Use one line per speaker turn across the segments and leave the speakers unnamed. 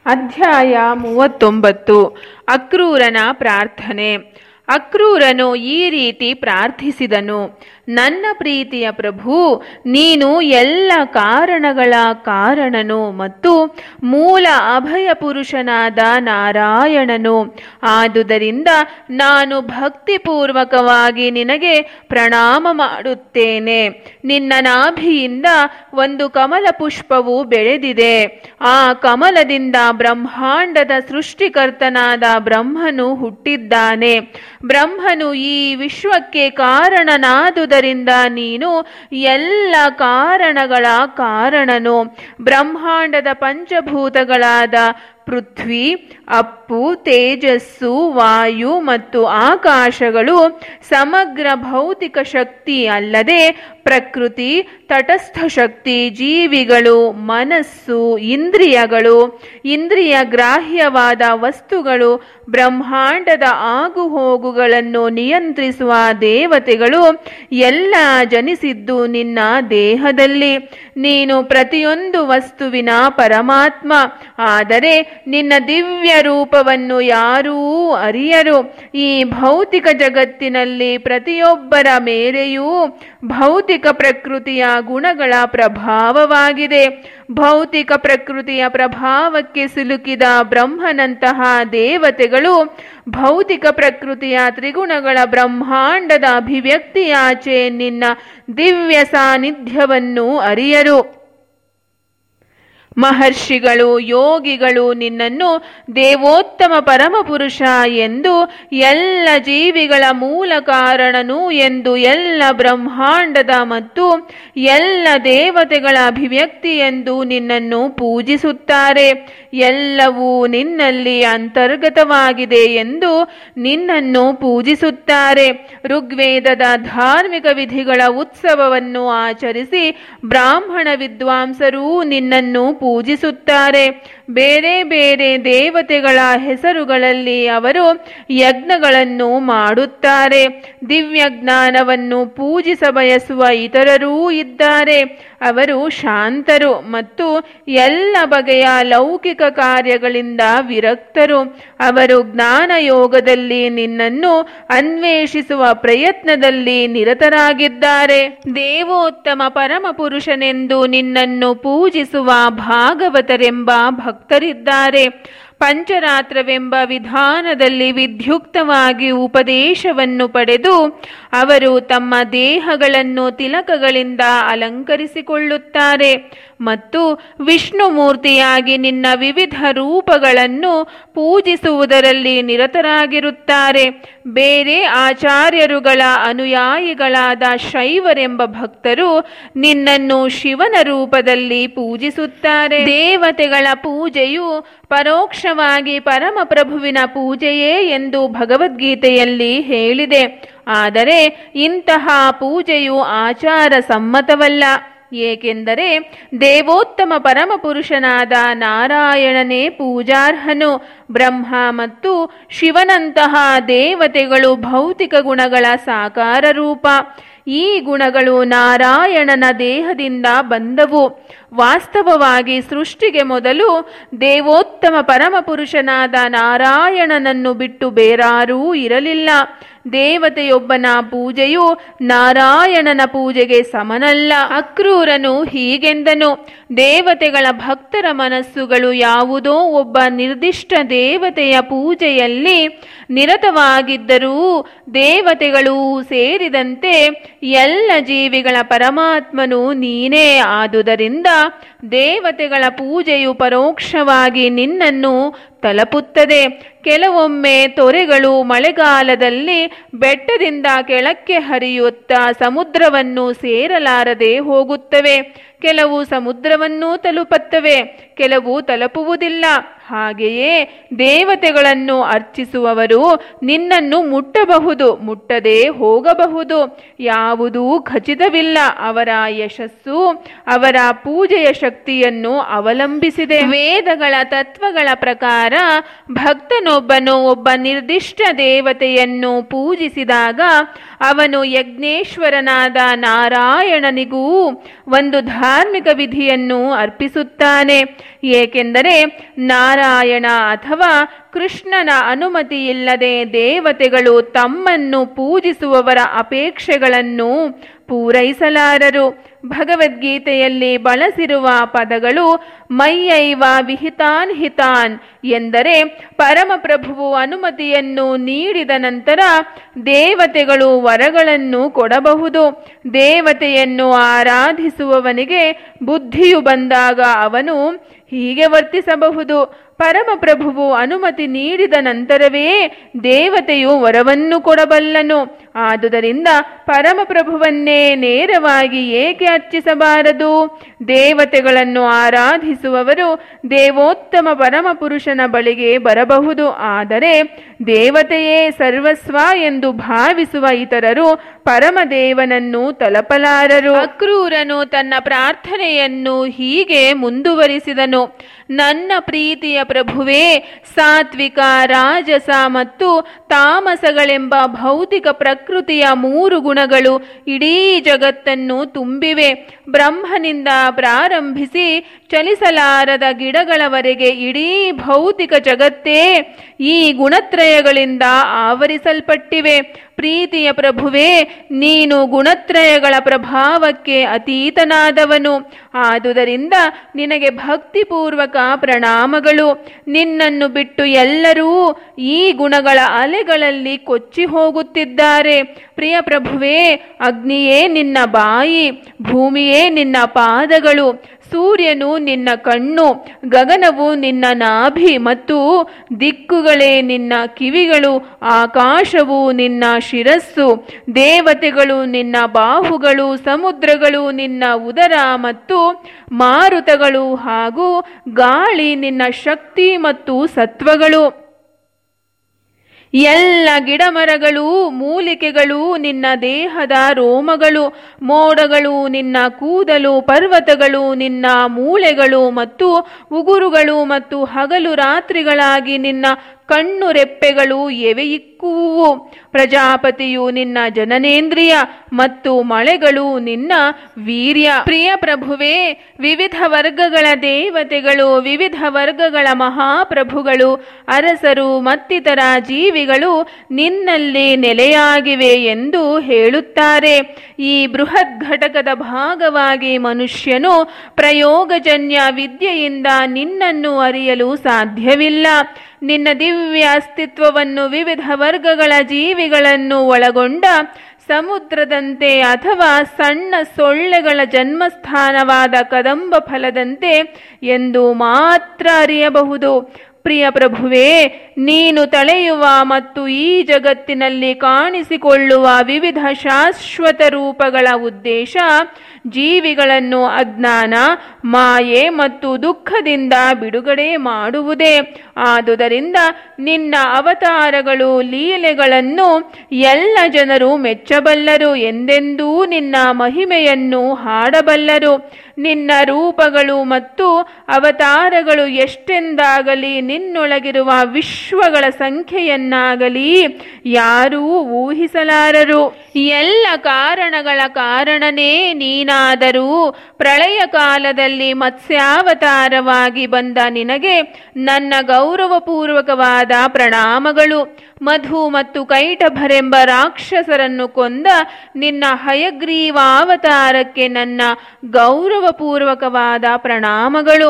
ಅಧ್ಯಾಯ ಮೂವತ್ತೊಂಬತ್ತು ಅಕ್ರೂರನ ಪ್ರಾರ್ಥನೆ ಅಕ್ರೂರನು ಈ ರೀತಿ ಪ್ರಾರ್ಥಿಸಿದನು ನನ್ನ ಪ್ರೀತಿಯ ಪ್ರಭು ನೀನು ಎಲ್ಲ ಕಾರಣಗಳ ಕಾರಣನು ಮತ್ತು ಮೂಲ ಅಭಯ ಪುರುಷನಾದ ನಾರಾಯಣನು ಆದುದರಿಂದ ನಾನು ಭಕ್ತಿಪೂರ್ವಕವಾಗಿ ನಿನಗೆ ಪ್ರಣಾಮ ಮಾಡುತ್ತೇನೆ ನಿನ್ನ ನಾಭಿಯಿಂದ ಒಂದು ಕಮಲ ಪುಷ್ಪವು ಬೆಳೆದಿದೆ ಆ ಕಮಲದಿಂದ ಬ್ರಹ್ಮಾಂಡದ ಸೃಷ್ಟಿಕರ್ತನಾದ ಬ್ರಹ್ಮನು ಹುಟ್ಟಿದ್ದಾನೆ ಬ್ರಹ್ಮನು ಈ ವಿಶ್ವಕ್ಕೆ ಕಾರಣನಾದುದರಿಂದ ನೀನು ಎಲ್ಲ ಕಾರಣಗಳ ಕಾರಣನು ಬ್ರಹ್ಮಾಂಡದ ಪಂಚಭೂತಗಳಾದ ಪೃಥ್ವಿ ಅಪ್ಪು ತೇಜಸ್ಸು ವಾಯು ಮತ್ತು ಆಕಾಶಗಳು ಸಮಗ್ರ ಭೌತಿಕ ಶಕ್ತಿ ಅಲ್ಲದೆ ಪ್ರಕೃತಿ ತಟಸ್ಥ ಶಕ್ತಿ ಜೀವಿಗಳು ಮನಸ್ಸು ಇಂದ್ರಿಯಗಳು ಇಂದ್ರಿಯ ಗ್ರಾಹ್ಯವಾದ ವಸ್ತುಗಳು ಬ್ರಹ್ಮಾಂಡದ ಆಗುಹೋಗುಗಳನ್ನು ನಿಯಂತ್ರಿಸುವ ದೇವತೆಗಳು ಎಲ್ಲ ಜನಿಸಿದ್ದು ನಿನ್ನ ದೇಹದಲ್ಲಿ ನೀನು ಪ್ರತಿಯೊಂದು ವಸ್ತುವಿನ ಪರಮಾತ್ಮ ಆದರೆ ನಿನ್ನ ದಿವ್ಯ ರೂಪವನ್ನು ಯಾರೂ ಅರಿಯರು ಈ ಭೌತಿಕ ಜಗತ್ತಿನಲ್ಲಿ ಪ್ರತಿಯೊಬ್ಬರ ಮೇಲೆಯೂ ಭೌತಿಕ ಪ್ರಕೃತಿಯ ಗುಣಗಳ ಪ್ರಭಾವವಾಗಿದೆ ಭೌತಿಕ ಪ್ರಕೃತಿಯ ಪ್ರಭಾವಕ್ಕೆ ಸಿಲುಕಿದ ಬ್ರಹ್ಮನಂತಹ ದೇವತೆಗಳು ಭೌತಿಕ ಪ್ರಕೃತಿಯ ತ್ರಿಗುಣಗಳ ಬ್ರಹ್ಮಾಂಡದ ಅಭಿವ್ಯಕ್ತಿಯಾಚೆ ನಿನ್ನ ದಿವ್ಯ ಸಾನ್ನಿಧ್ಯವನ್ನು ಅರಿಯರು ಮಹರ್ಷಿಗಳು ಯೋಗಿಗಳು ನಿನ್ನನ್ನು ದೇವೋತ್ತಮ ಪರಮಪುರುಷ ಎಂದು ಎಲ್ಲ ಜೀವಿಗಳ ಮೂಲ ಕಾರಣನು ಎಂದು ಎಲ್ಲ ಬ್ರಹ್ಮಾಂಡದ ಮತ್ತು ಎಲ್ಲ ದೇವತೆಗಳ ಅಭಿವ್ಯಕ್ತಿ ಎಂದು ನಿನ್ನನ್ನು ಪೂಜಿಸುತ್ತಾರೆ ಎಲ್ಲವೂ ನಿನ್ನಲ್ಲಿ ಅಂತರ್ಗತವಾಗಿದೆ ಎಂದು ನಿನ್ನನ್ನು ಪೂಜಿಸುತ್ತಾರೆ ಋಗ್ವೇದದ ಧಾರ್ಮಿಕ ವಿಧಿಗಳ ಉತ್ಸವವನ್ನು ಆಚರಿಸಿ ಬ್ರಾಹ್ಮಣ ವಿದ್ವಾಂಸರೂ ನಿನ್ನನ್ನು ಪೂಜಿಸುತ್ತಾರೆ ಬೇರೆ ಬೇರೆ ದೇವತೆಗಳ ಹೆಸರುಗಳಲ್ಲಿ ಅವರು ಯಜ್ಞಗಳನ್ನು ಮಾಡುತ್ತಾರೆ ದಿವ್ಯ ಜ್ಞಾನವನ್ನು ಪೂಜಿಸ ಬಯಸುವ ಇತರರೂ ಇದ್ದಾರೆ ಅವರು ಶಾಂತರು ಮತ್ತು ಎಲ್ಲ ಬಗೆಯ ಲೌಕಿಕ ಕಾರ್ಯಗಳಿಂದ ವಿರಕ್ತರು ಅವರು ಜ್ಞಾನ ಯೋಗದಲ್ಲಿ ನಿನ್ನನ್ನು ಅನ್ವೇಷಿಸುವ ಪ್ರಯತ್ನದಲ್ಲಿ ನಿರತರಾಗಿದ್ದಾರೆ ದೇವೋತ್ತಮ ಪರಮ ಪುರುಷನೆಂದು ನಿನ್ನನ್ನು ಪೂಜಿಸುವ ಭಾಗವತರೆಂಬ ಭಕ್ತರಿದ್ದಾರೆ ಪಂಚರಾತ್ರವೆಂಬ ವಿಧಾನದಲ್ಲಿ ವಿದ್ಯುಕ್ತವಾಗಿ ಉಪದೇಶವನ್ನು ಪಡೆದು ಅವರು ತಮ್ಮ ದೇಹಗಳನ್ನು ತಿಲಕಗಳಿಂದ ಅಲಂಕರಿಸಿಕೊಳ್ಳುತ್ತಾರೆ ಮತ್ತು ವಿಷ್ಣು ಮೂರ್ತಿಯಾಗಿ ನಿನ್ನ ವಿವಿಧ ರೂಪಗಳನ್ನು ಪೂಜಿಸುವುದರಲ್ಲಿ ನಿರತರಾಗಿರುತ್ತಾರೆ ಬೇರೆ ಆಚಾರ್ಯರುಗಳ ಅನುಯಾಯಿಗಳಾದ ಶೈವರೆಂಬ ಭಕ್ತರು ನಿನ್ನನ್ನು ಶಿವನ ರೂಪದಲ್ಲಿ ಪೂಜಿಸುತ್ತಾರೆ ದೇವತೆಗಳ ಪೂಜೆಯು ಪರೋಕ್ಷವಾಗಿ ಪರಮಪ್ರಭುವಿನ ಪೂಜೆಯೇ ಎಂದು ಭಗವದ್ಗೀತೆಯಲ್ಲಿ ಹೇಳಿದೆ ಆದರೆ ಇಂತಹ ಪೂಜೆಯು ಆಚಾರ ಸಮ್ಮತವಲ್ಲ ಏಕೆಂದರೆ ದೇವೋತ್ತಮ ಪರಮಪುರುಷನಾದ ನಾರಾಯಣನೇ ಪೂಜಾರ್ಹನು ಬ್ರಹ್ಮ ಮತ್ತು ಶಿವನಂತಹ ದೇವತೆಗಳು ಭೌತಿಕ ಗುಣಗಳ ಸಾಕಾರ ರೂಪ ಈ ಗುಣಗಳು ನಾರಾಯಣನ ದೇಹದಿಂದ ಬಂದವು ವಾಸ್ತವವಾಗಿ ಸೃಷ್ಟಿಗೆ ಮೊದಲು ದೇವೋತ್ತಮ ಪರಮಪುರುಷನಾದ ನಾರಾಯಣನನ್ನು ಬಿಟ್ಟು ಬೇರಾರೂ ಇರಲಿಲ್ಲ ದೇವತೆಯೊಬ್ಬನ ಪೂಜೆಯು ನಾರಾಯಣನ ಪೂಜೆಗೆ ಸಮನಲ್ಲ ಅಕ್ರೂರನು ಹೀಗೆಂದನು ದೇವತೆಗಳ ಭಕ್ತರ ಮನಸ್ಸುಗಳು ಯಾವುದೋ ಒಬ್ಬ ನಿರ್ದಿಷ್ಟ ದೇವತೆಯ ಪೂಜೆಯಲ್ಲಿ ನಿರತವಾಗಿದ್ದರೂ ದೇವತೆಗಳು ಸೇರಿದಂತೆ ಎಲ್ಲ ಜೀವಿಗಳ ಪರಮಾತ್ಮನು ನೀನೇ ಆದುದರಿಂದ ದೇವತೆಗಳ ಪೂಜೆಯು ಪರೋಕ್ಷವಾಗಿ ನಿನ್ನನ್ನು ತಲಪುತ್ತದೆ ಕೆಲವೊಮ್ಮೆ ತೊರೆಗಳು ಮಳೆಗಾಲದಲ್ಲಿ ಬೆಟ್ಟದಿಂದ ಕೆಳಕ್ಕೆ ಹರಿಯುತ್ತಾ ಸಮುದ್ರವನ್ನು ಸೇರಲಾರದೆ ಹೋಗುತ್ತವೆ ಕೆಲವು ಸಮುದ್ರವನ್ನೂ ತಲುಪುತ್ತವೆ ಕೆಲವು ತಲುಪುವುದಿಲ್ಲ ಹಾಗೆಯೇ ದೇವತೆಗಳನ್ನು ಅರ್ಚಿಸುವವರು ನಿನ್ನನ್ನು ಮುಟ್ಟಬಹುದು ಮುಟ್ಟದೆ ಹೋಗಬಹುದು ಯಾವುದೂ ಖಚಿತವಿಲ್ಲ ಅವರ ಯಶಸ್ಸು ಅವರ ಪೂಜೆಯ ಶಕ್ತಿ ಶಕ್ತಿಯನ್ನು ಅವಲಂಬಿಸಿದೆ ವೇದಗಳ ತತ್ವಗಳ ಪ್ರಕಾರ ಭಕ್ತನೊಬ್ಬನು ಒಬ್ಬ ನಿರ್ದಿಷ್ಟ ದೇವತೆಯನ್ನು ಪೂಜಿಸಿದಾಗ ಅವನು ಯಜ್ಞೇಶ್ವರನಾದ ನಾರಾಯಣನಿಗೂ ಒಂದು ಧಾರ್ಮಿಕ ವಿಧಿಯನ್ನು ಅರ್ಪಿಸುತ್ತಾನೆ ಏಕೆಂದರೆ ನಾರಾಯಣ ಅಥವಾ ಕೃಷ್ಣನ ಅನುಮತಿಯಿಲ್ಲದೆ ದೇವತೆಗಳು ತಮ್ಮನ್ನು ಪೂಜಿಸುವವರ ಅಪೇಕ್ಷೆಗಳನ್ನು ಪೂರೈಸಲಾರರು ಭಗವದ್ಗೀತೆಯಲ್ಲಿ ಬಳಸಿರುವ ಪದಗಳು ಮೈಯೈವ ವಿಹಿತಾನ್ ಹಿತಾನ್ ಎಂದರೆ ಪರಮಪ್ರಭುವು ಅನುಮತಿಯನ್ನು ನೀಡಿದ ನಂತರ ದೇವತೆಗಳು ವರಗಳನ್ನು ಕೊಡಬಹುದು ದೇವತೆಯನ್ನು ಆರಾಧಿಸುವವನಿಗೆ ಬುದ್ಧಿಯು ಬಂದಾಗ ಅವನು ಹೀಗೆ ವರ್ತಿಸಬಹುದು ಪರಮಪ್ರಭುವು ಅನುಮತಿ ನೀಡಿದ ನಂತರವೇ ದೇವತೆಯು ವರವನ್ನು ಕೊಡಬಲ್ಲನು ಆದುದರಿಂದ ಪರಮಪ್ರಭುವನ್ನೇ ನೇರವಾಗಿ ಏಕೆ ಅರ್ಚಿಸಬಾರದು ದೇವತೆಗಳನ್ನು ಆರಾಧಿಸುವವರು ದೇವೋತ್ತಮ ಪರಮಪುರುಷನ ಬಳಿಗೆ ಬರಬಹುದು ಆದರೆ ದೇವತೆಯೇ ಸರ್ವಸ್ವ ಎಂದು ಭಾವಿಸುವ ಇತರರು ಪರಮದೇವನನ್ನು ತಲಪಲಾರರು ಅಕ್ರೂರನು ತನ್ನ ಪ್ರಾರ್ಥನೆಯನ್ನು ಹೀಗೆ ಮುಂದುವರಿಸಿದನು ನನ್ನ ಪ್ರೀತಿಯ ಪ್ರಭುವೇ ಸಾತ್ವಿಕ ರಾಜಸ ಮತ್ತು ತಾಮಸಗಳೆಂಬ ಭೌತಿಕ ಪ್ರಕೃತಿಯ ಮೂರು ಗುಣಗಳು ಇಡೀ ಜಗತ್ತನ್ನು ತುಂಬಿವೆ ಬ್ರಹ್ಮನಿಂದ ಪ್ರಾರಂಭಿಸಿ ಚಲಿಸಲಾರದ ಗಿಡಗಳವರೆಗೆ ಇಡೀ ಭೌತಿಕ ಜಗತ್ತೇ ಈ ಗುಣತ್ರಯಗಳಿಂದ ಆವರಿಸಲ್ಪಟ್ಟಿವೆ ಪ್ರೀತಿಯ ಪ್ರಭುವೇ ನೀನು ಗುಣತ್ರಯಗಳ ಪ್ರಭಾವಕ್ಕೆ ಅತೀತನಾದವನು ಆದುದರಿಂದ ನಿನಗೆ ಭಕ್ತಿಪೂರ್ವಕ ಪ್ರಣಾಮಗಳು ನಿನ್ನನ್ನು ಬಿಟ್ಟು ಎಲ್ಲರೂ ಈ ಗುಣಗಳ ಅಲೆಗಳಲ್ಲಿ ಕೊಚ್ಚಿ ಹೋಗುತ್ತಿದ್ದಾರೆ ಪ್ರಿಯ ಪ್ರಭುವೇ ಅಗ್ನಿಯೇ ನಿನ್ನ ಬಾಯಿ ಭೂಮಿಯೇ ನಿನ್ನ ಪಾದಗಳು ಸೂರ್ಯನು ನಿನ್ನ ಕಣ್ಣು ಗಗನವು ನಿನ್ನ ನಾಭಿ ಮತ್ತು ದಿಕ್ಕುಗಳೇ ನಿನ್ನ ಕಿವಿಗಳು ಆಕಾಶವು ನಿನ್ನ ಶಿರಸ್ಸು ದೇವತೆಗಳು ನಿನ್ನ ಬಾಹುಗಳು ಸಮುದ್ರಗಳು ನಿನ್ನ ಉದರ ಮತ್ತು ಮಾರುತಗಳು ಹಾಗೂ ಗಾಳಿ ನಿನ್ನ ಶಕ್ತಿ ಮತ್ತು ಸತ್ವಗಳು ಎಲ್ಲ ಗಿಡಮರಗಳು ಮೂಲಿಕೆಗಳು ನಿನ್ನ ದೇಹದ ರೋಮಗಳು ಮೋಡಗಳು ನಿನ್ನ ಕೂದಲು ಪರ್ವತಗಳು ನಿನ್ನ ಮೂಳೆಗಳು ಮತ್ತು ಉಗುರುಗಳು ಮತ್ತು ಹಗಲು ರಾತ್ರಿಗಳಾಗಿ ನಿನ್ನ ಕಣ್ಣು ರೆಪ್ಪೆಗಳು ಎವೆಯಿಕ್ಕುವು ಪ್ರಜಾಪತಿಯು ನಿನ್ನ ಜನನೇಂದ್ರಿಯ ಮತ್ತು ಮಳೆಗಳು ನಿನ್ನ ವೀರ್ಯ ಪ್ರಿಯ ಪ್ರಭುವೇ ವಿವಿಧ ವರ್ಗಗಳ ದೇವತೆಗಳು ವಿವಿಧ ವರ್ಗಗಳ ಮಹಾಪ್ರಭುಗಳು ಅರಸರು ಮತ್ತಿತರ ಜೀವಿಗಳು ನಿನ್ನಲ್ಲಿ ನೆಲೆಯಾಗಿವೆ ಎಂದು ಹೇಳುತ್ತಾರೆ ಈ ಬೃಹತ್ ಘಟಕದ ಭಾಗವಾಗಿ ಮನುಷ್ಯನು ಪ್ರಯೋಗಜನ್ಯ ವಿದ್ಯೆಯಿಂದ ನಿನ್ನನ್ನು ಅರಿಯಲು ಸಾಧ್ಯವಿಲ್ಲ ನಿನ್ನ ದಿವ್ಯ ಅಸ್ತಿತ್ವವನ್ನು ವಿವಿಧ ವರ್ಗಗಳ ಜೀವಿಗಳನ್ನು ಒಳಗೊಂಡ ಸಮುದ್ರದಂತೆ ಅಥವಾ ಸಣ್ಣ ಸೊಳ್ಳೆಗಳ ಜನ್ಮಸ್ಥಾನವಾದ ಕದಂಬ ಫಲದಂತೆ ಎಂದು ಮಾತ್ರ ಅರಿಯಬಹುದು ಪ್ರಿಯ ಪ್ರಭುವೇ ನೀನು ತಳೆಯುವ ಮತ್ತು ಈ ಜಗತ್ತಿನಲ್ಲಿ ಕಾಣಿಸಿಕೊಳ್ಳುವ ವಿವಿಧ ಶಾಶ್ವತ ರೂಪಗಳ ಉದ್ದೇಶ ಜೀವಿಗಳನ್ನು ಅಜ್ಞಾನ ಮಾಯೆ ಮತ್ತು ದುಃಖದಿಂದ ಬಿಡುಗಡೆ ಮಾಡುವುದೇ ಆದುದರಿಂದ ನಿನ್ನ ಅವತಾರಗಳು ಲೀಲೆಗಳನ್ನು ಎಲ್ಲ ಜನರು ಮೆಚ್ಚಬಲ್ಲರು ಎಂದೆಂದೂ ನಿನ್ನ ಮಹಿಮೆಯನ್ನು ಹಾಡಬಲ್ಲರು ನಿನ್ನ ರೂಪಗಳು ಮತ್ತು ಅವತಾರಗಳು ಎಷ್ಟೆಂದಾಗಲಿ ನಿನ್ನೊಳಗಿರುವ ವಿಶ್ವಗಳ ಸಂಖ್ಯೆಯನ್ನಾಗಲಿ ಯಾರೂ ಊಹಿಸಲಾರರು ಎಲ್ಲ ಕಾರಣಗಳ ಕಾರಣನೇ ನೀನಾದರೂ ಪ್ರಳಯ ಕಾಲದಲ್ಲಿ ಮತ್ಸ್ಯಾವತಾರವಾಗಿ ಬಂದ ನಿನಗೆ ನನ್ನ ಗೌರವಪೂರ್ವಕವಾದ ಪ್ರಣಾಮಗಳು ಮಧು ಮತ್ತು ಕೈಟಭರೆಂಬ ರಾಕ್ಷಸರನ್ನು ಕೊಂದ ನಿನ್ನ ಹಯಗ್ರೀವಾವತಾರಕ್ಕೆ ನನ್ನ ಗೌರವಪೂರ್ವಕವಾದ ಪ್ರಣಾಮಗಳು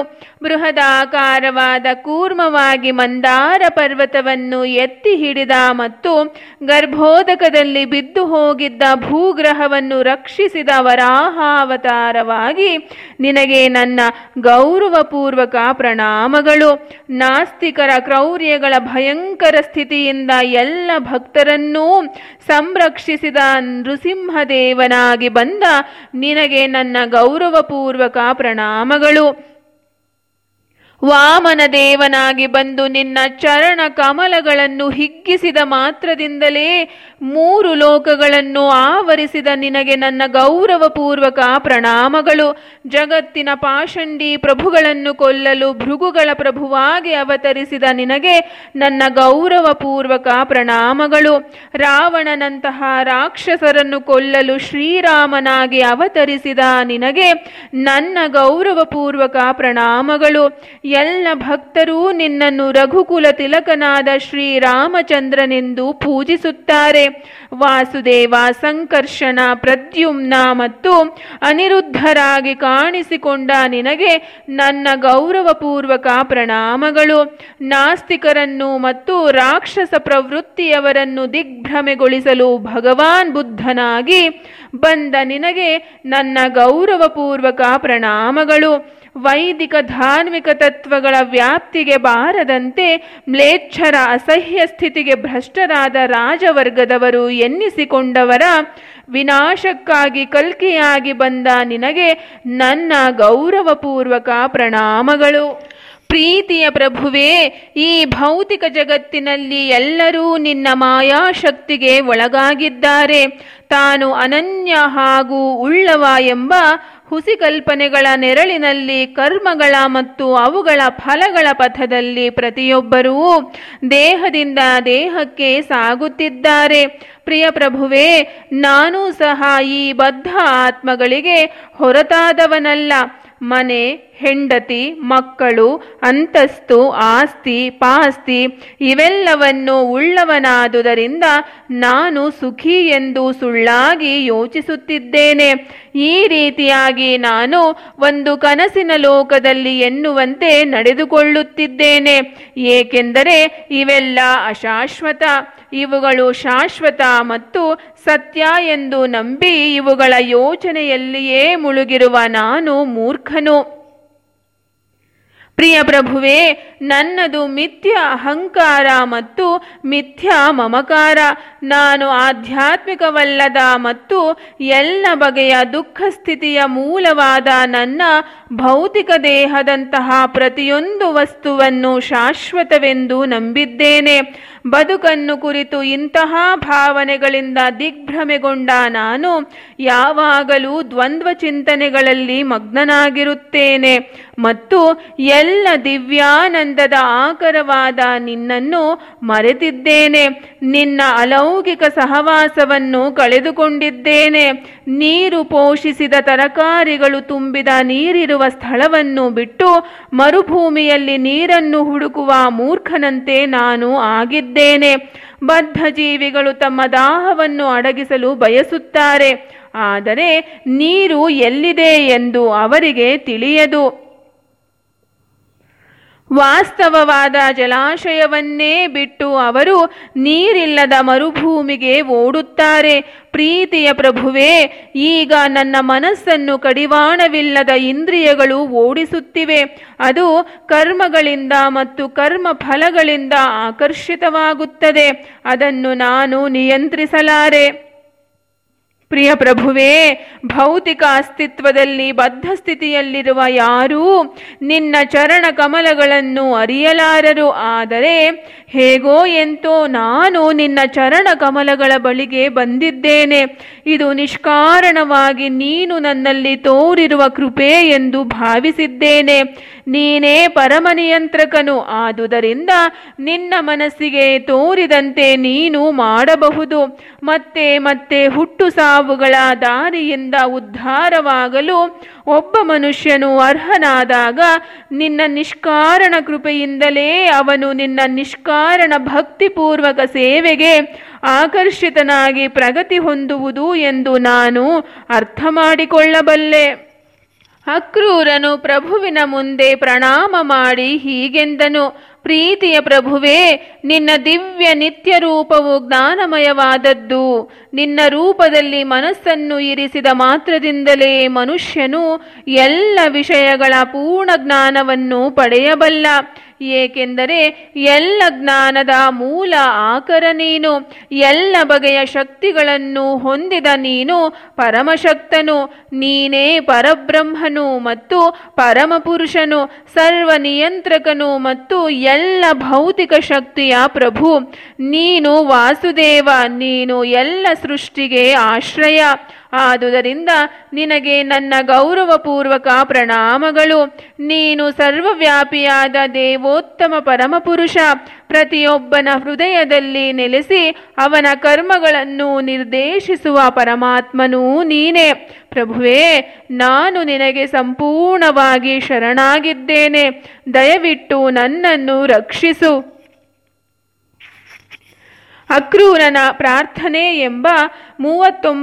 ಬೃಹದಾಕಾರವಾದ ಕೂರ್ಮವಾಗಿ ಮಂದಾರ ಪರ್ವತವನ್ನು ಎತ್ತಿ ಹಿಡಿದ ಮತ್ತು ಗರ್ಭೋದಕದಲ್ಲಿ ಬಿದ್ದು ಹೋಗಿದ್ದ ಭೂಗ್ರಹವನ್ನು ರಕ್ಷಿಸಿದ ವರಾಹಾವತಾರವಾಗಿ ನಿನಗೆ ನನ್ನ ಗೌರವಪೂರ್ವಕ ಪ್ರಣಾಮಗಳು ನಾಸ್ತಿಕರ ಕ್ರೌರ್ಯಗಳ ಭಯಂಕರ ಸ್ಥಿತಿಯಿಂದ ಎಲ್ಲ ಭಕ್ತರನ್ನೂ ಸಂರಕ್ಷಿಸಿದ ನೃಸಿಂಹದೇವನಾಗಿ ಬಂದ ನಿನಗೆ ನನ್ನ ಗೌರವಪೂರ್ವಕ ಪ್ರಣಾಮಗಳು ವಾಮನ ದೇವನಾಗಿ ಬಂದು ನಿನ್ನ ಚರಣ ಕಮಲಗಳನ್ನು ಹಿಗ್ಗಿಸಿದ ಮಾತ್ರದಿಂದಲೇ ಮೂರು ಲೋಕಗಳನ್ನು ಆವರಿಸಿದ ನಿನಗೆ ನನ್ನ ಗೌರವಪೂರ್ವಕ ಪ್ರಣಾಮಗಳು ಜಗತ್ತಿನ ಪಾಷಂಡಿ ಪ್ರಭುಗಳನ್ನು ಕೊಲ್ಲಲು ಭೃಗುಗಳ ಪ್ರಭುವಾಗಿ ಅವತರಿಸಿದ ನಿನಗೆ ನನ್ನ ಗೌರವಪೂರ್ವಕ ಪ್ರಣಾಮಗಳು ರಾವಣನಂತಹ ರಾಕ್ಷಸರನ್ನು ಕೊಲ್ಲಲು ಶ್ರೀರಾಮನಾಗಿ ಅವತರಿಸಿದ ನಿನಗೆ ನನ್ನ ಗೌರವಪೂರ್ವಕ ಪ್ರಣಾಮಗಳು ಎಲ್ಲ ಭಕ್ತರೂ ನಿನ್ನನ್ನು ರಘುಕುಲ ತಿಲಕನಾದ ಶ್ರೀರಾಮಚಂದ್ರನೆಂದು ಪೂಜಿಸುತ್ತಾರೆ ವಾಸುದೇವ ಸಂಕರ್ಷಣ ಪ್ರದ್ಯುಮ್ನ ಮತ್ತು ಅನಿರುದ್ಧರಾಗಿ ಕಾಣಿಸಿಕೊಂಡ ನಿನಗೆ ನನ್ನ ಗೌರವಪೂರ್ವಕ ಪ್ರಣಾಮಗಳು ನಾಸ್ತಿಕರನ್ನು ಮತ್ತು ರಾಕ್ಷಸ ಪ್ರವೃತ್ತಿಯವರನ್ನು ದಿಗ್ಭ್ರಮೆಗೊಳಿಸಲು ಭಗವಾನ್ ಬುದ್ಧನಾಗಿ ಬಂದ ನಿನಗೆ ನನ್ನ ಗೌರವಪೂರ್ವಕ ಪ್ರಣಾಮಗಳು ವೈದಿಕ ಧಾರ್ಮಿಕ ತತ್ವಗಳ ವ್ಯಾಪ್ತಿಗೆ ಬಾರದಂತೆ ಮ್ಲೇಚ್ಛರ ಅಸಹ್ಯ ಸ್ಥಿತಿಗೆ ಭ್ರಷ್ಟರಾದ ರಾಜವರ್ಗದವರು ಎನ್ನಿಸಿಕೊಂಡವರ ವಿನಾಶಕ್ಕಾಗಿ ಕಲ್ಕಿಯಾಗಿ ಬಂದ ನಿನಗೆ ನನ್ನ ಗೌರವಪೂರ್ವಕ ಪ್ರಣಾಮಗಳು ಪ್ರೀತಿಯ ಪ್ರಭುವೇ ಈ ಭೌತಿಕ ಜಗತ್ತಿನಲ್ಲಿ ಎಲ್ಲರೂ ನಿನ್ನ ಮಾಯಾಶಕ್ತಿಗೆ ಒಳಗಾಗಿದ್ದಾರೆ ತಾನು ಅನನ್ಯ ಹಾಗೂ ಉಳ್ಳವ ಎಂಬ ಹುಸಿ ಕಲ್ಪನೆಗಳ ನೆರಳಿನಲ್ಲಿ ಕರ್ಮಗಳ ಮತ್ತು ಅವುಗಳ ಫಲಗಳ ಪಥದಲ್ಲಿ ಪ್ರತಿಯೊಬ್ಬರೂ ದೇಹದಿಂದ ದೇಹಕ್ಕೆ ಸಾಗುತ್ತಿದ್ದಾರೆ ಪ್ರಿಯ ಪ್ರಭುವೇ ನಾನೂ ಸಹ ಈ ಬದ್ಧ ಆತ್ಮಗಳಿಗೆ ಹೊರತಾದವನಲ್ಲ ಮನೆ ಹೆಂಡತಿ ಮಕ್ಕಳು ಅಂತಸ್ತು ಆಸ್ತಿ ಪಾಸ್ತಿ ಇವೆಲ್ಲವನ್ನು ಉಳ್ಳವನಾದುದರಿಂದ ನಾನು ಸುಖಿ ಎಂದು ಸುಳ್ಳಾಗಿ ಯೋಚಿಸುತ್ತಿದ್ದೇನೆ ಈ ರೀತಿಯಾಗಿ ನಾನು ಒಂದು ಕನಸಿನ ಲೋಕದಲ್ಲಿ ಎನ್ನುವಂತೆ ನಡೆದುಕೊಳ್ಳುತ್ತಿದ್ದೇನೆ ಏಕೆಂದರೆ ಇವೆಲ್ಲ ಅಶಾಶ್ವತ ಇವುಗಳು ಶಾಶ್ವತ ಮತ್ತು ಸತ್ಯ ಎಂದು ನಂಬಿ ಇವುಗಳ ಯೋಚನೆಯಲ್ಲಿಯೇ ಮುಳುಗಿರುವ ನಾನು ಮೂರ್ಖನು ಪ್ರಿಯ ಪ್ರಭುವೇ ನನ್ನದು ಮಿಥ್ಯ ಅಹಂಕಾರ ಮತ್ತು ಮಿಥ್ಯ ಮಮಕಾರ ನಾನು ಆಧ್ಯಾತ್ಮಿಕವಲ್ಲದ ಮತ್ತು ಎಲ್ಲ ಬಗೆಯ ದುಃಖ ಸ್ಥಿತಿಯ ಮೂಲವಾದ ನನ್ನ ಭೌತಿಕ ದೇಹದಂತಹ ಪ್ರತಿಯೊಂದು ವಸ್ತುವನ್ನು ಶಾಶ್ವತವೆಂದು ನಂಬಿದ್ದೇನೆ ಬದುಕನ್ನು ಕುರಿತು ಇಂತಹ ಭಾವನೆಗಳಿಂದ ದಿಗ್ಭ್ರಮೆಗೊಂಡ ನಾನು ಯಾವಾಗಲೂ ದ್ವಂದ್ವ ಚಿಂತನೆಗಳಲ್ಲಿ ಮಗ್ನನಾಗಿರುತ್ತೇನೆ ಮತ್ತು ಎಲ್ಲ ದಿವ್ಯಾನಂದದ ಆಕರವಾದ ನಿನ್ನನ್ನು ಮರೆತಿದ್ದೇನೆ ನಿನ್ನ ಅಲೌಕಿಕ ಸಹವಾಸವನ್ನು ಕಳೆದುಕೊಂಡಿದ್ದೇನೆ ನೀರು ಪೋಷಿಸಿದ ತರಕಾರಿಗಳು ತುಂಬಿದ ನೀರಿರುವ ಸ್ಥಳವನ್ನು ಬಿಟ್ಟು ಮರುಭೂಮಿಯಲ್ಲಿ ನೀರನ್ನು ಹುಡುಕುವ ಮೂರ್ಖನಂತೆ ನಾನು ಆಗಿದ್ದೇನೆ ಬದ್ಧ ಜೀವಿಗಳು ತಮ್ಮ ದಾಹವನ್ನು ಅಡಗಿಸಲು ಬಯಸುತ್ತಾರೆ ಆದರೆ ನೀರು ಎಲ್ಲಿದೆ ಎಂದು ಅವರಿಗೆ ತಿಳಿಯದು ವಾಸ್ತವವಾದ ಜಲಾಶಯವನ್ನೇ ಬಿಟ್ಟು ಅವರು ನೀರಿಲ್ಲದ ಮರುಭೂಮಿಗೆ ಓಡುತ್ತಾರೆ ಪ್ರೀತಿಯ ಪ್ರಭುವೇ ಈಗ ನನ್ನ ಮನಸ್ಸನ್ನು ಕಡಿವಾಣವಿಲ್ಲದ ಇಂದ್ರಿಯಗಳು ಓಡಿಸುತ್ತಿವೆ ಅದು ಕರ್ಮಗಳಿಂದ ಮತ್ತು ಕರ್ಮ ಫಲಗಳಿಂದ ಆಕರ್ಷಿತವಾಗುತ್ತದೆ ಅದನ್ನು ನಾನು ನಿಯಂತ್ರಿಸಲಾರೆ ಪ್ರಿಯ ಪ್ರಭುವೇ ಭೌತಿಕ ಅಸ್ತಿತ್ವದಲ್ಲಿ ಬದ್ಧ ಸ್ಥಿತಿಯಲ್ಲಿರುವ ಯಾರೂ ನಿನ್ನ ಚರಣ ಕಮಲಗಳನ್ನು ಅರಿಯಲಾರರು ಆದರೆ ಹೇಗೋ ಎಂತೋ ನಾನು ನಿನ್ನ ಚರಣ ಕಮಲಗಳ ಬಳಿಗೆ ಬಂದಿದ್ದೇನೆ ಇದು ನಿಷ್ಕಾರಣವಾಗಿ ನೀನು ನನ್ನಲ್ಲಿ ತೋರಿರುವ ಕೃಪೆ ಎಂದು ಭಾವಿಸಿದ್ದೇನೆ ನೀನೇ ಪರಮನಿಯಂತ್ರಕನು ಆದುದರಿಂದ ನಿನ್ನ ಮನಸ್ಸಿಗೆ ತೋರಿದಂತೆ ನೀನು ಮಾಡಬಹುದು ಮತ್ತೆ ಮತ್ತೆ ಹುಟ್ಟು ಸಾವುಗಳ ದಾರಿಯಿಂದ ಉದ್ಧಾರವಾಗಲು ಒಬ್ಬ ಮನುಷ್ಯನು ಅರ್ಹನಾದಾಗ ನಿನ್ನ ನಿಷ್ಕಾರಣ ಕೃಪೆಯಿಂದಲೇ ಅವನು ನಿನ್ನ ನಿಷ್ಕಾರಣ ಭಕ್ತಿಪೂರ್ವಕ ಸೇವೆಗೆ ಆಕರ್ಷಿತನಾಗಿ ಪ್ರಗತಿ ಹೊಂದುವುದು ಎಂದು ನಾನು ಅರ್ಥ ಮಾಡಿಕೊಳ್ಳಬಲ್ಲೆ ಅಕ್ರೂರನು ಪ್ರಭುವಿನ ಮುಂದೆ ಪ್ರಣಾಮ ಮಾಡಿ ಹೀಗೆಂದನು ಪ್ರೀತಿಯ ಪ್ರಭುವೇ ನಿನ್ನ ದಿವ್ಯ ನಿತ್ಯ ರೂಪವು ಜ್ಞಾನಮಯವಾದದ್ದು ನಿನ್ನ ರೂಪದಲ್ಲಿ ಮನಸ್ಸನ್ನು ಇರಿಸಿದ ಮಾತ್ರದಿಂದಲೇ ಮನುಷ್ಯನು ಎಲ್ಲ ವಿಷಯಗಳ ಪೂರ್ಣ ಜ್ಞಾನವನ್ನು ಪಡೆಯಬಲ್ಲ ಏಕೆಂದರೆ ಎಲ್ಲ ಜ್ಞಾನದ ಮೂಲ ಆಕರ ನೀನು ಎಲ್ಲ ಬಗೆಯ ಶಕ್ತಿಗಳನ್ನು ಹೊಂದಿದ ನೀನು ಪರಮಶಕ್ತನು ನೀನೇ ಪರಬ್ರಹ್ಮನು ಮತ್ತು ಪರಮಪುರುಷನು ಸರ್ವ ನಿಯಂತ್ರಕನು ಮತ್ತು ಎಲ್ಲ ಭೌತಿಕ ಶಕ್ತಿಯ ಪ್ರಭು ನೀನು ವಾಸುದೇವ ನೀನು ಎಲ್ಲ ಸೃಷ್ಟಿಗೆ ಆಶ್ರಯ ಆದುದರಿಂದ ನಿನಗೆ ನನ್ನ ಗೌರವಪೂರ್ವಕ ಪ್ರಣಾಮಗಳು ನೀನು ಸರ್ವವ್ಯಾಪಿಯಾದ ದೇವೋತ್ತಮ ಪರಮಪುರುಷ ಪ್ರತಿಯೊಬ್ಬನ ಹೃದಯದಲ್ಲಿ ನೆಲೆಸಿ ಅವನ ಕರ್ಮಗಳನ್ನು ನಿರ್ದೇಶಿಸುವ ಪರಮಾತ್ಮನೂ ನೀನೇ ಪ್ರಭುವೇ ನಾನು ನಿನಗೆ ಸಂಪೂರ್ಣವಾಗಿ ಶರಣಾಗಿದ್ದೇನೆ ದಯವಿಟ್ಟು ನನ್ನನ್ನು ರಕ್ಷಿಸು ಅಕ್ರೂರನ ಪ್ರಾರ್ಥನೆ ಎಂಬ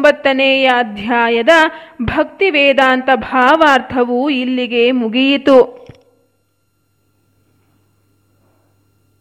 ಮೂವತ್ತೊಂಬತ್ತನೆಯ ಅಧ್ಯಾಯದ ಭಕ್ತಿ ವೇದಾಂತ ಭಾವಾರ್ಥವು ಇಲ್ಲಿಗೆ ಮುಗಿಯಿತು